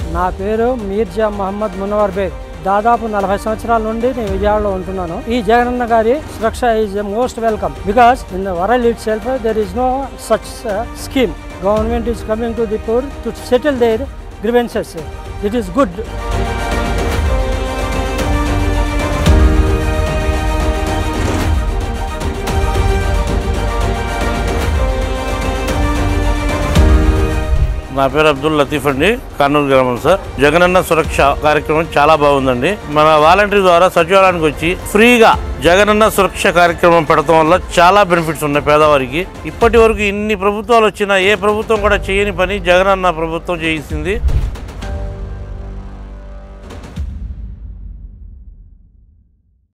నా పేరు మీర్జా మహమ్మద్ మునవర్ బేగ్ దాదాపు నలభై సంవత్సరాల నుండి నేను విజయవాడలో ఉంటున్నాను ఈ జగనన్న గారి Suraksha is most welcome because in the world itself there is no such scheme government is coming to the poor to settle their grievances it is good నా పేరు అబ్దుల్ లతీఫ్ అండి కర్నూలు గ్రామం సార్ జగనన్న సురక్ష కార్యక్రమం చాలా బాగుందండి మన వాలంటీర్ ద్వారా సచివాలయానికి వచ్చి ఫ్రీగా జగనన్న సురక్ష కార్యక్రమం పెడతాం వల్ల చాలా బెనిఫిట్స్ ఉన్నాయి పేదవారికి ఇప్పటి వరకు ఇన్ని ప్రభుత్వాలు వచ్చినా ఏ ప్రభుత్వం కూడా చేయని పని జగనన్న ప్రభుత్వం చేసింది